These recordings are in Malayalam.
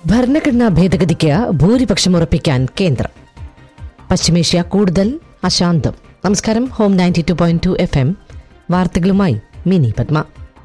ഭരണഘടനാ ഭേദഗതിക്ക് ഭൂരിപക്ഷം ഉറപ്പിക്കാൻ കേന്ദ്രം പശ്ചിമേഷ്യ കൂടുതൽ അശാന്തം നമസ്കാരം home ninety two point two F M വാർത്തകളുമായി മിനി പത്മ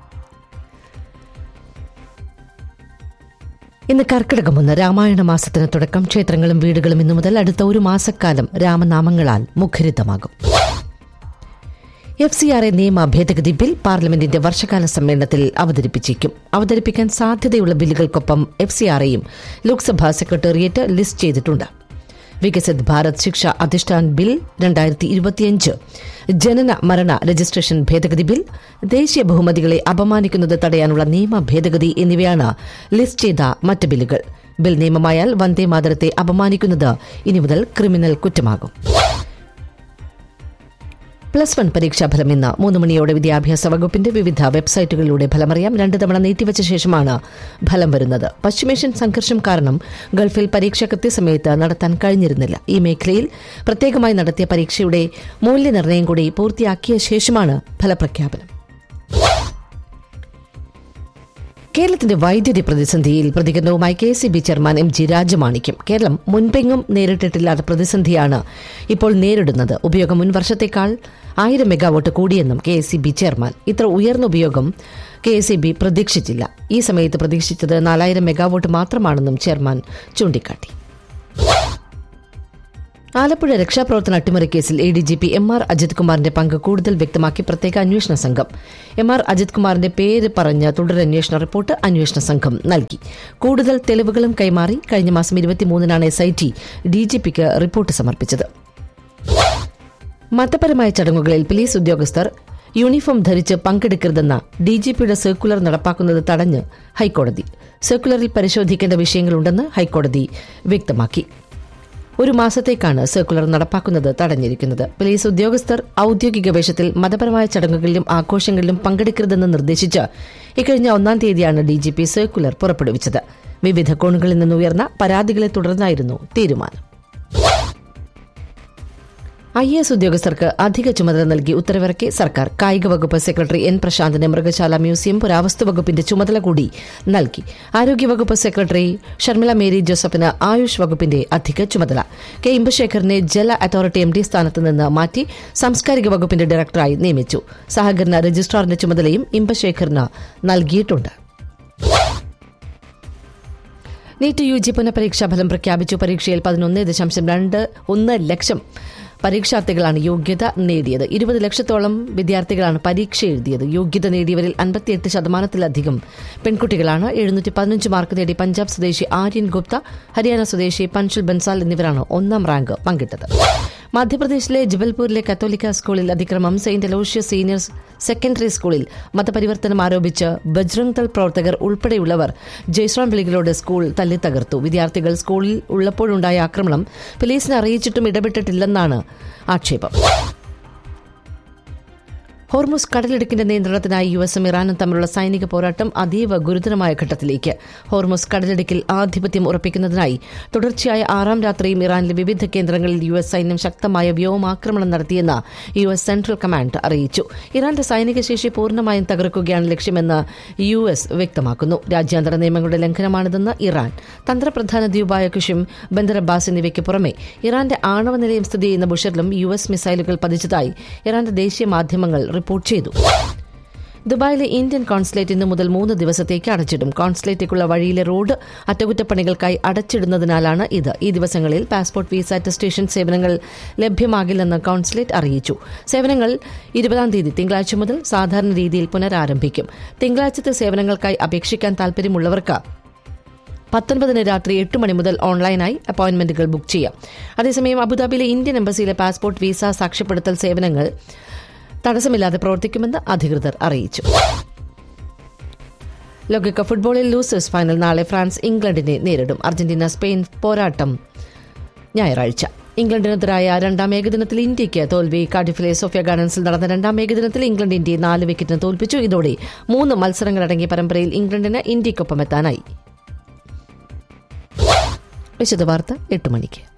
ഇന്ന് കർക്കിടകം ഒന്ന് രാമായണ മാസത്തിന് തുടക്കം ക്ഷേത്രങ്ങളും വീടുകളും ഇന്നു മുതൽ അടുത്ത ഒരു മാസക്കാലം രാമനാമങ്ങളാൽ മുഖരിതമാകും എഫ് സി ആർ എ നിയമ ഭേദഗതി ബിൽ പാർലമെന്റിന്റെ വർഷകാല സമ്മേളനത്തിൽ അവതരിപ്പിച്ചേക്കും അവതരിപ്പിക്കാൻ സാധ്യതയുള്ള ബില്ലുകൾക്കൊപ്പം എഫ് സി ആർ എയും ലോക്സഭാ സെക്രട്ടേറിയറ്റ് ലിസ്റ്റ് ചെയ്തിട്ടുണ്ട് വികസിത് ഭാരത് ശിക്ഷ അധിഷ്ഠാൻ ബിൽ രണ്ടായിരത്തി ഇരുപത്തിയഞ്ച് ജനന മരണ രജിസ്ട്രേഷൻ ഭേദഗതി ബിൽ ദേശീയ ബഹുമതികളെ അപമാനിക്കുന്നത് തടയാനുള്ള നിയമ ഭേദഗതി എന്നിവയാണ് ലിസ്റ്റ് ചെയ്ത മറ്റ് ബില്ലുകൾ ബിൽ നിയമമായാൽ വന്ദേ മാതരത്തെ അപമാനിക്കുന്നത് ഇനി മുതൽ ക്രിമിനൽ കുറ്റമാകും പ്ലസ് വൺ പരീക്ഷാഫലം ഇന്ന് മൂന്ന് മണിയോടെ വിദ്യാഭ്യാസ വകുപ്പിന്റെ വിവിധ വെബ്സൈറ്റുകളിലൂടെ ഫലമറിയാം രണ്ട് തവണ നീട്ടിവച്ച ശേഷമാണ് ഫലം വരുന്നത് പശ്ചിമേഷ്യൻ സംഘർഷം കാരണം ഗൾഫിൽ പരീക്ഷ കൃത്യസമയത്ത് നടത്താൻ കഴിഞ്ഞിരുന്നില്ല ഈ മേഖലയിൽ പ്രത്യേകമായി നടത്തിയ പരീക്ഷയുടെ മൂല്യനിർണ്ണയം കൂടി പൂർത്തിയാക്കിയ ശേഷമാണ് ഫലപ്രഖ്യാപനം കേരളത്തിന്റെ വൈദ്യുതി പ്രതിസന്ധിയിൽ പ്രതികരണവുമായി K C B chairman M G Rajamanickam കേരളം മുൻപെങ്ങും നേരിട്ടിട്ടില്ലാത്ത പ്രതിസന്ധിയാണ് ഇപ്പോൾ നേരിടുന്നത് ഉപയോഗം മുൻ വർഷത്തേക്കാൾ ആയിരം മെഗാവാട്ട് കൂടിയെന്നും കെ എസ് ബി ചെയർമാൻ ഇത്ര ഉയർന്ന ഉപയോഗം കെ എസ് ബി പ്രതീക്ഷിച്ചില്ല ഈ സമയത്ത് പ്രതീക്ഷിച്ചത് നാലായിരം മെഗാവാട്ട് മാത്രമാണെന്നും ചെയർമാൻ ചൂണ്ടിക്കാട്ടി ആലപ്പുഴ രക്ഷാപ്രവർത്തന അട്ടിമറി കേസിൽ A D G P M R Ajith കുമാറിന്റെ പങ്ക് കൂടുതൽ വ്യക്തമാക്കി പ്രത്യേക അന്വേഷണ സംഘം എം ആർ അജിത് കുമാറിന്റെ പേര് പറഞ്ഞ തുടരന്വേഷണ റിപ്പോർട്ട് അന്വേഷണ സംഘം നൽകി കൂടുതൽ തെളിവുകളും കൈമാറി കഴിഞ്ഞ മാസം ഇരുപത്തിമൂന്നിനാണ് S I T D G പിക്ക് റിപ്പോർട്ട് സമർപ്പിച്ചത് മതപരമായ ചടങ്ങുകളിൽ പോലീസ് ഉദ്യോഗസ്ഥർ യൂണിഫോം ധരിച്ച് പങ്കെടുക്കരുതെന്ന ഡി ജി പിയുടെ സർക്കുലർ നടപ്പാക്കുന്നത് തടഞ്ഞ് ഹൈക്കോടതി സർക്കുലറിൽ പരിശോധിക്കേണ്ട വിഷയങ്ങളുണ്ടെന്ന് ഹൈക്കോടതി വ്യക്തമാക്കി ഒരു മാസത്തേക്കാണ് സർക്കുലർ നടപ്പാക്കുന്നത് തടഞ്ഞിരിക്കുന്നത് പോലീസ് ഉദ്യോഗസ്ഥർ ഔദ്യോഗിക വേഷത്തിൽ മതപരമായ ചടങ്ങുകളിലും ആഘോഷങ്ങളിലും പങ്കെടുക്കരുതെന്ന് നിർദ്ദേശിച്ച് ഇക്കഴിഞ്ഞ ഒന്നാം തീയതിയാണ് ഡി ജി പി സർക്കുലർ പുറപ്പെടുവിച്ചത് വിവിധ കോണുകളിൽ നിന്നുയർന്ന പരാതികളെ തുടർന്നായിരുന്നു തീരുമാനം ഐ എസ് ഉദ്യോഗസ്ഥർക്ക് അധിക ചുമതല നൽകി ഉത്തരവിറക്കി സർക്കാർ കായിക വകുപ്പ് സെക്രട്ടറി എൻ പ്രശാന്തിന് മൃഗശാല മ്യൂസിയം പുരാവസ്തു വകുപ്പിന്റെ ചുമതല കൂടി നൽകി ആരോഗ്യവകുപ്പ് സെക്രട്ടറി ഷർമിള മേരി ജോസഫിന് ആയുഷ് വകുപ്പിന്റെ അധിക ചുമതല കെ ഇമ്പശേഖറിനെ ജല അതോറിറ്റി എം ഡി സ്ഥാനത്ത് നിന്ന് മാറ്റി സാംസ്കാരിക വകുപ്പിന്റെ ഡയറക്ടറായി നിയമിച്ചു സഹകരണ രജിസ്ട്രാറിന്റെ ചുമതലയും ഇമ്പശേഖറിന് നൽകിയിട്ടുണ്ട് നീറ്റ് യു ജി പുനഃപരീക്ഷാ ഫലം പ്രഖ്യാപിച്ചു പരീക്ഷയിൽ പതിനൊന്ന് ദശാംശം രണ്ട് ഒന്ന് ലക്ഷം പരീക്ഷാർത്ഥികളാണ് യോഗ്യത നേടിയത് ഇരുപത് ലക്ഷത്തോളം വിദ്യാർത്ഥികളാണ് പരീക്ഷ എഴുതിയത് യോഗ്യത നേടിയവരിൽ അൻപത്തിയെട്ട് ശതമാനത്തിലധികം പെൺകുട്ടികളാണ് എഴുന്നൂറ്റി പതിനഞ്ച് മാർക്ക് നേടി പഞ്ചാബ് സ്വദേശി ആര്യൻ ഗുപ്ത ഹരിയാന സ്വദേശി പൻഷുൽ ബൻസാൽ എന്നിവരാണ് ഒന്നാം റാങ്ക് പങ്കിട്ടത് മധ്യപ്രദേശിലെ ജബൽപൂരിലെ കത്തോലിക്ക സ്കൂളിൽ അതിക്രമം സെയിന്റ് അലോഷ്യസ് സീനിയർ സെക്കൻഡറി സ്കൂളിൽ മതപരിവർത്തനം ആരോപിച്ച് ബജ്രംഗ് ദൾ പ്രവർത്തകർ ഉൾപ്പെടെയുള്ളവർ ജയ്സ്രാം വിളികളോട് സ്കൂൾ തല്ലിത്തകർത്തു വിദ്യാർത്ഥികൾ സ്കൂളിൽ ഉള്ളപ്പോഴുണ്ടായ ആക്രമണം പോലീസിനെ അറിയിച്ചിട്ടും ഇടപെട്ടിട്ടില്ലെന്നാണ് ആക്ഷേപം ഹോർമുസ് കടലിടുക്കിന്റെ നിയന്ത്രണത്തിനായി യു എസും ഇറാനും തമ്മിലുള്ള സൈനിക പോരാട്ടം അതീവ ഗുരുതരമായ ഘട്ടത്തിലേക്ക് ഹോർമുസ് കടലിടുക്കിൽ ആധിപത്യം ഉറപ്പിക്കുന്നതിനായി തുടർച്ചയായ ആറാം രാത്രിയും ഇറാനിലെ വിവിധ കേന്ദ്രങ്ങളിൽ യു എസ് സൈന്യം ശക്തമായ വ്യോമാക്രമണം നടത്തിയെന്ന് യു എസ് സെൻട്രൽ കമാൻഡ് അറിയിച്ചു ഇറാന്റെ സൈനിക ശേഷി പൂർണ്ണമായും തകർക്കുകയാണ് ലക്ഷ്യമെന്ന് യു എസ് വ്യക്തമാക്കുന്നു രാജ്യാന്തര നിയമങ്ങളുടെ ലംഘനമാണിതെന്ന് ഇറാൻ തന്ത്രപ്രധാന ദ്വീപായ കുഷിം ബന്ദർ അബ്ബാസ് എന്നിവയ്ക്ക് പുറമെ ഇറാന്റെ ആണവ നിലയം സ്ഥിതി ചെയ്യുന്ന ബുഷറിലും യു എസ് മിസൈലുകൾ പതിച്ചതായി ഇറാന്റെ ദേശീയ മാധ്യമങ്ങൾ റിപ്പോർട്ട് ചെയ്തു ദുബായിലെ ഇന്ത്യൻ കോൺസുലേറ്റ് ഇന്നു മുതൽ മൂന്ന് ദിവസത്തേക്ക് അടച്ചിടും കോൺസുലേറ്റേക്കുള്ള വഴിയിലെ റോഡ് അറ്റകുറ്റപ്പണികൾക്കായി അടച്ചിടുന്നതിനാലാണ് ഇത് ഈ ദിവസങ്ങളിൽ പാസ്പോർട്ട് വീസ അറ്റസ്റ്റേഷൻ സേവനങ്ങൾ ലഭ്യമാകില്ലെന്ന് കോൺസുലേറ്റ് അറിയിച്ചു സേവനങ്ങൾ ഇരുപതാം തീയതി തിങ്കളാഴ്ച മുതൽ സാധാരണ രീതിയിൽ പുനരാരംഭിക്കും തിങ്കളാഴ്ചത്തെ സേവനങ്ങൾക്കായി അപേക്ഷിക്കാൻ താൽപര്യമുള്ളവർക്ക് പത്തൊൻപതിന് രാത്രി എട്ട് മണി മുതൽ ഓൺലൈനായി അപ്പോയിന്റ്മെന്റുകൾ ബുക്ക് ചെയ്യാം അതേസമയം അബുദാബിയിലെ ഇന്ത്യൻ എംബസിയിലെ പാസ്പോർട്ട് വീസ സാക്ഷ്യപ്പെടുത്തൽ സേവനങ്ങൾ തടസ്സമില്ലാതെ പ്രവർത്തിക്കുമെന്ന് അധികൃതർ അറിയിച്ചു ലോകകപ്പ് ഫുട്ബോളിൽ ലൂസേഴ്സ് ഫൈനൽ നാളെ ഫ്രാൻസ് ഇംഗ്ലണ്ടിനെ നേരിടും അർജന്റീന സ്പെയിൻ പോരാട്ടം ഞായറാഴ്ച ഇംഗ്ലണ്ടിനെതിരായ രണ്ടാം ഏകദിനത്തിൽ ഇന്ത്യയ്ക്ക് തോൽവി കാർഡിഫിലെ സോഫിയ ഗാർഡൻസിൽ നടന്ന രണ്ടാം ഏകദിനത്തിൽ ഇംഗ്ലണ്ട് ഇന്ത്യയെ നാല് വിക്കറ്റിന് തോൽപ്പിച്ചു ഇതോടെ മൂന്ന് മത്സരങ്ങളടങ്ങിയ പരമ്പരയിൽ ഇംഗ്ലണ്ടിന് ഇന്ത്യയ്ക്കൊപ്പം എത്താനായി വിശദവാർത്ത എട്ട് മണിക്ക്